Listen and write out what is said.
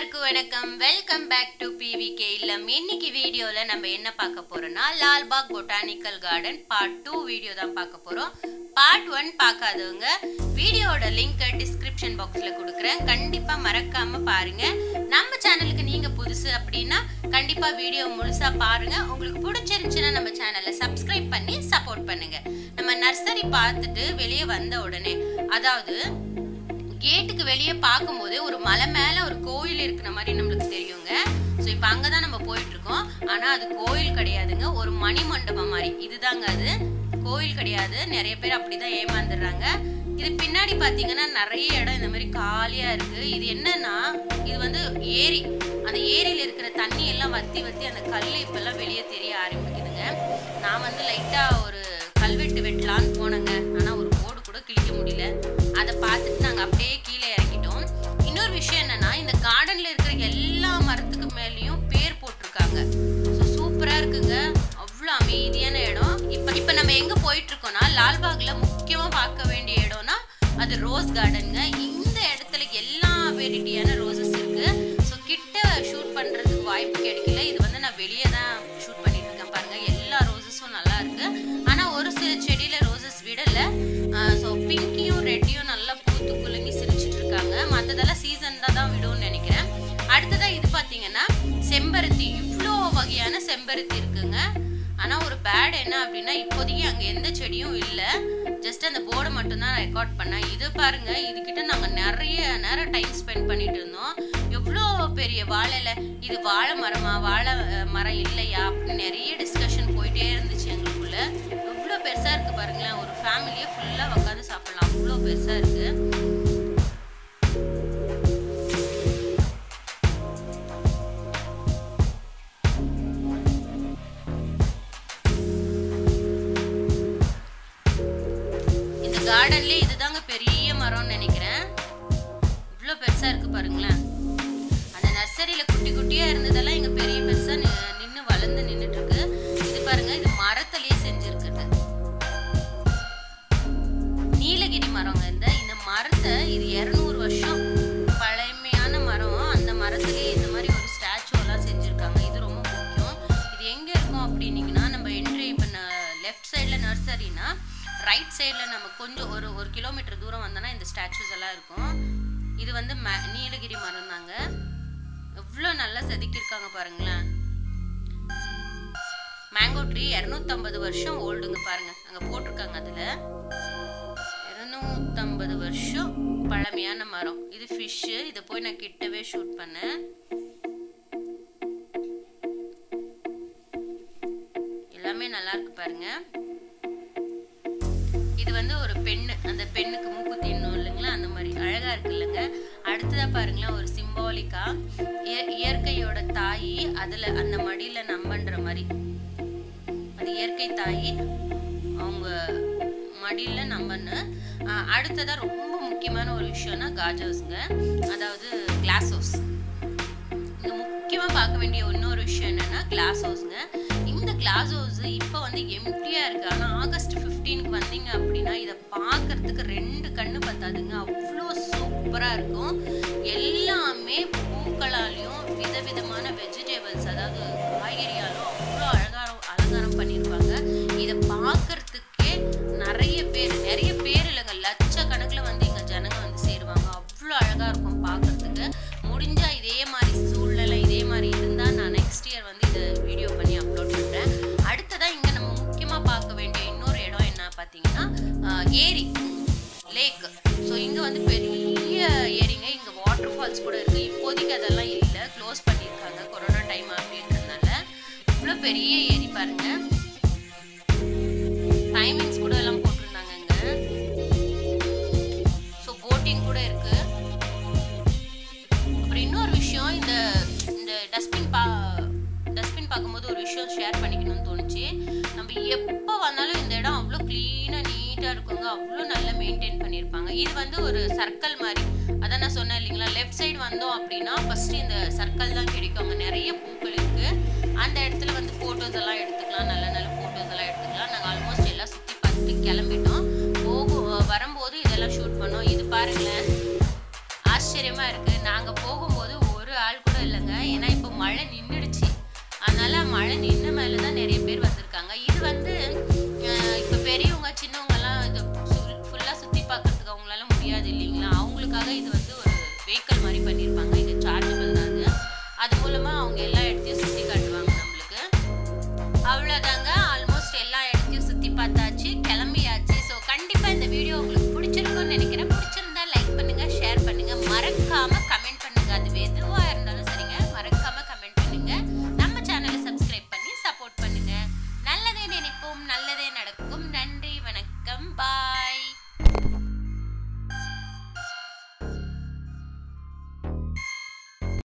எல்லாருக்கும் வணக்கம் welcome back to PVK இல்லம் இன்னைக்கு வீடியோல நம்ம என்ன பார்க்க போறோம்னா Lalbagh botanical garden part two video தான் பார்க்க போறோம் பார்ட் ஒன் பார்க்காதவங்க வீடியோட லிங்க் டிஸ்கிரிப்ஷன் பாக்ஸ்ல கொடுக்குறேன் கண்டிப்பா மறக்காம பாருங்க நம்ம சேனலுக்கு நீங்க புதுசு அப்படின்னா கண்டிப்பா வீடியோ முழுசா பாருங்க உங்களுக்கு பிடிச்சிருந்துச்சுன்னா நம்ம சேனலை சப்ஸ்கிரைப் பண்ணி சப்போர்ட் பண்ணுங்க நம்ம நர்சரி பார்த்துட்டு வெளியே வந்த உடனே அதாவது கேட்டுக்கு வெளியே பார்க்கும்போது ஒரு மலை மேல ஒரு கோயில் இருக்கிற மாதிரி நம்மளுக்கு தெரியுங்க ஸோ இப்போ அங்கே தான் நம்ம போயிட்டு இருக்கோம் ஆனால் அது கோயில் கிடையாதுங்க ஒரு மணி மண்டபம் மாதிரி இதுதாங்க அது கோயில் கிடையாது நிறைய பேர் அப்படிதான் ஏமாந்துடுறாங்க இது பின்னாடி பார்த்தீங்கன்னா நிறைய இடம் இந்த மாதிரி காலியாக இருக்கு இது என்னன்னா இது வந்து ஏரி அந்த ஏரியில் இருக்கிற தண்ணி எல்லாம் வத்தி வத்தி அந்த கல் இப்பெல்லாம் வெளியே தெரிய ஆரம்பிக்குதுங்க நான் வந்து லைட்டாக ஒரு கல்வெட்டு வெட்டலான்னு போனேங்க ஆனால் ஒரு போர்டு கூட கிழிக்க முடியல அதை பார்த்துட்டு நாங்கள் அப்படியே கீழே இறங்கிட்டோம் இன்னொரு விஷயம் என்னன்னா இந்த கார்டன்ல இருக்கிற எல்லா மரத்துக்கு மேலேயும் பேர் போட்டிருக்காங்க ஸோ சூப்பராக இருக்குங்க அவ்வளோ அமைதியான இடம் இப்போ இப்போ நம்ம எங்கே போயிட்டு இருக்கோம்னா லால்பாக்ல முக்கியமாக பார்க்க வேண்டிய இடம்னா அது ரோஸ் கார்டனுங்க இந்த இடத்துல எல்லா வெரைட்டியான ரோசஸ் இருக்கு ஸோ கிட்ட ஷூட் பண்ணுறதுக்கு வாய்ப்பு கிடைக்கல இது வந்து நான் வெளியே தான் ஷூட் பண்ணிட்டு இருக்கேன் பாருங்க எல்லா ரோசஸும் நல்லா இருக்கு ஆனால் ஒரு சில செடியில ரோசஸ் விடல ஸோ பிங்கியும் ரெட்டையும் நல்லா பூத்து குலுங்கி சிரிச்சிட்டு இருக்காங்க மற்றதெல்லாம் சீசனில் தான் விடும்னு நினைக்கிறேன் அடுத்ததா இது பார்த்தீங்கன்னா செம்பருத்தி இவ்வளோ வகையான செம்பருத்தி இருக்குங்க ஆனால் ஒரு பேட் என்ன அப்படின்னா இப்போதைக்கு அங்கே எந்த செடியும் இல்லை ஜஸ்ட் அந்த போர்டை மட்டும்தான் ரெக்கார்ட் பண்ணேன் இது பாருங்க இதுகிட்ட நாங்கள் நிறைய நேரம் டைம் ஸ்பெண்ட் பண்ணிட்டு இருந்தோம் எவ்வளோ பெரிய வாழைல இது வாழை மரமா வாழை அஹ், மரம் இல்லையா அப்படின்னு நிறைய டிஸ்கஷன் போயிட்டே இருந்துச்சு எங்களுக்குள்ள எவ்வளோ பெருசாக இருக்கு பாருங்களேன் ஒரு ஃபேமிலியே ஃபுல்லாக உட்காந்து சாப்பிடலாம் அவ்வளோ பெருசாக இருக்கு இந்த கார்டன்ல இதுதாங்க பெரிய மரம்னு நினைக்கிறேன் இவ்வளோ பெருசா இருக்கு பாருங்களேன் அந்த நர்சரியில குட்டி குட்டியா இருந்ததெல்லாம் இங்க பெரிய பெருசா நின்று வளர்ந்து நின்றுட்டு இருக்கு இது பாருங்க இது மரத்திலேயே செஞ்சிருக்குது நீலகிரி மரங்க இந்த இந்த மரத்தை இது இரநூறு வருஷம் பழமையான மரம் அந்த மரத்துலேயே இந்த மாதிரி ஒரு ஸ்டாச்சு எல்லாம் செஞ்சுருக்காங்க இது ரொம்ப முக்கியம் இது எங்கே இருக்கும் அப்படின்னீங்கன்னா நம்ம என்ட்ரி இப்போ லெஃப்ட் சைடில் நர்சரினா ரைட் சைடில் நம்ம கொஞ்சம் ஒரு ஒரு கிலோமீட்டர் தூரம் வந்தோன்னா இந்த ஸ்டாச்சுஸ் எல்லாம் இருக்கும் இது வந்து ம நீலகிரி மரம் தாங்க எவ்வளோ நல்லா செதுக்கியிருக்காங்க பாருங்களேன் மேங்கோ ட்ரீ இரநூத்தம்பது வருஷம் ஓல்டுங்க பாருங்க அங்கே போட்டிருக்காங்க அதில் இருநூத்தம்பது வருஷம் பழமையான மரம் இது ஃபிஷ்ஷு இதை போய் நான் கிட்டவே ஷூட் பண்ணேன் எல்லாமே நல்லா இருக்கு பாருங்க இது வந்து ஒரு பெண்ணு அந்த பெண்ணுக்கு மூக்குத்தி இன்னும் இல்லைங்களா அந்த மாதிரி அழகா இருக்கு இல்லைங்க அடுத்ததா பாருங்களேன் ஒரு சிம்பாலிக்கா இயற்கையோட தாயி அதுல அந்த மடியில நம்பன்ற மாதிரி அது இயற்கை தாயி அவங்க மடியில நம்பன்னு ஆஹ் அடுத்ததா ரொம்ப முக்கியமான ஒரு விஷயம்னா காஜோஸ்ங்க அதாவது கிளாஸ் ஹவுஸ் இங்க முக்கியமா பார்க்க வேண்டிய இன்னொரு விஷயம் என்னன்னா கிளாஸ் ஹவுஸ்ங்க இந்த கிளாஸ் ஹவுஸ் இப்போ வந்து எம்டியா இருக்கு ஆனா ஆகஸ்ட் 15க்கு வந்தீங்க அப்படின்னா இதை பார்க்கறதுக்கு ரெண்டு கண்ணு பத்தாதுங்க அவ்வளோ சூப்பரா இருக்கும் எல்லாமே பூக்களாலையும் விதவிதமான வெஜிடபிள்ஸ் அதாவது காய்கறியாலும் அவ்வளோ அழகாரம் அலங்காரம் பண்ணியிருப்பாங்க இதை பார்க்கறதுக்கே நிறைய பேர் நிறைய பேர் இல்லைங்க லட்சக்கணக்கில் வந்து இங்க ஜனங்க வந்து சேருவாங்க அவ்வளோ அழகா இருக்கும் பார்க்கறதுக்கு முடிஞ்சா இதே மாதிரி சூழ்நிலை இதே மாதிரி இருந்தா நான் நெக்ஸ்ட் இயர் வந்து இதை வீடியோ பண்ணி அப்லோட் பண்றேன் அடுத்ததா இங்க நம்ம முக்கியமா பார்க்க வேண்டிய இன்னொரு இடம் என்ன பார்த்தீங்கன்னா ஆஹ், ஏரி லேக் ஸோ இங்க வந்து பெரிய ஏரிங்க இங்க வாட்டர் ஃபால்ஸ் கூட இருக்கு இப்போதைக்கு அதெல்லாம் இல்லை க்ளோஸ் பண்ணியிருக்காங்க கொரோனா டைம் அப்படி இருக்கிறதுனால இவ்வளோ பெரிய ஏரி பாருங்க டைமிங்ஸ் கூட எல்லாம் போட்டிருந்தாங்க இங்க ஸோ போட்டிங் கூட இருக்கு அப்புறம் இன்னொரு விஷயம் இந்த இந்த டஸ்ட்பின் பா டஸ்ட்பின் பார்க்கும்போது ஒரு விஷயம் ஷேர் பண்ணிக்கணும்னு தோணுச்சு நம்ம எப்போ வந்தாலும் இந்த இடம் அவ்வளோ க்ளீனாக நீட்டாக இருக்குங்க அவ்வளோ நல்லா மெயின்டைன் பண்ணியிருப்பாங்க இது வந்து ஒரு சர்க்கிள் மாதிரி அதான் நான் சொன்னேன் இல்லைங்களா லெஃப்ட் சைடு வந்தோம் அப்படின்னா ஃபஸ்ட்டு இந்த சர்க்கிள் தான் கிடைக்கும் அங்கே நிறைய பூக்கள் இருக்குது அந்த இடத்துல வந்து ஃபோட்டோஸ் எல்லாம் எடுத்துக்கலாம் நல்ல நல்ல ஃபோட்டோஸ் எல்லாம் எடுத்துக்கலாம் நாங்கள் ஆல்மோஸ்ட் எல்லாம் சுற்றி பார்த்துட்டு கிளம்பிட்டோம் போகும் வரும்போது இதெல்லாம் ஷூட் பண்ணோம் இது பாருங்களேன் ஆச்சரியமா இருக்கு நாங்க போகும்போது ஒரு ஆள் நின்று மேலே தான் நிறைய பேர் வந்திருக்காங்க இது வந்து அஹ், இப்போ பெரியவங்க சின்னவங்கலாம் இது ஃபுல்லாக சுற்றி பார்க்கறதுக்கு அவங்களால முடியாது இல்லைங்களா அவங்களுக்காக இது வந்து ஒரு வெஹிக்கிள் மாதிரி பண்ணியிருப்பாங்க இது சார்ஜபிள் தான் அது அது மூலமாக அவங்க எல்லா இடத்தையும் சுற்றி காட்டுவாங்க நம்மளுக்கு அவ்வளோதாங்க ஆல்மோஸ்ட் எல்லா இடத்தையும் சுற்றி பார்த்தாச்சு